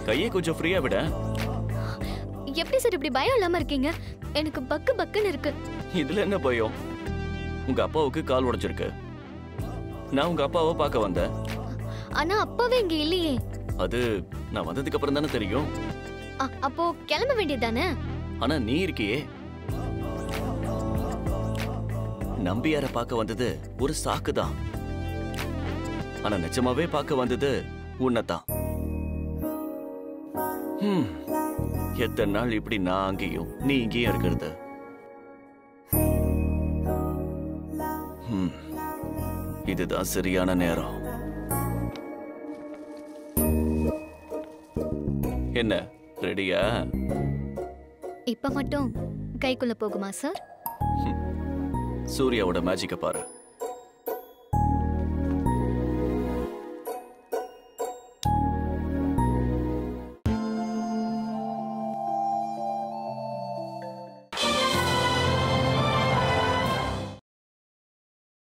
கையை கொஞ்சம் ஃப்ரீயா விட எப்படி சார் இப்படி பயம் இல்லாம இருக்கீங்க எனக்கு பக்கு பக்குன்னு இருக்கு இதுல என்ன பயம் உங்க அப்பாவுக்கு கால் உடைச்சிருக்கு நான் உங்க அப்பாவை பார்க்க வந்தேன் ஆனா அப்பாவே இங்க இல்லையே அது நான் வந்ததுக்கு அப்புறம் தானே தெரியும் அ- அப்போ கிளம்ப வேண்டியதானே ஆனா நீ இருக்கியே நம்பியார பார்க்க வந்தது ஒரு சாக்கு தான் ஆனா நிஜமாவே பார்க்க வந்தது உன்னைத்தான் ஹம், எத்தனை நாள் இப்படி நான் அங்கேயும் நீ இங்கேயும் இருக்கிறது ஹம், இதுதான் சரியான நேரம் என்ன ரெடியா இப்ப மட்டும் கைக்குள்ள போகுமா சார் சூர்யாவோட மேஜிக்க பாரு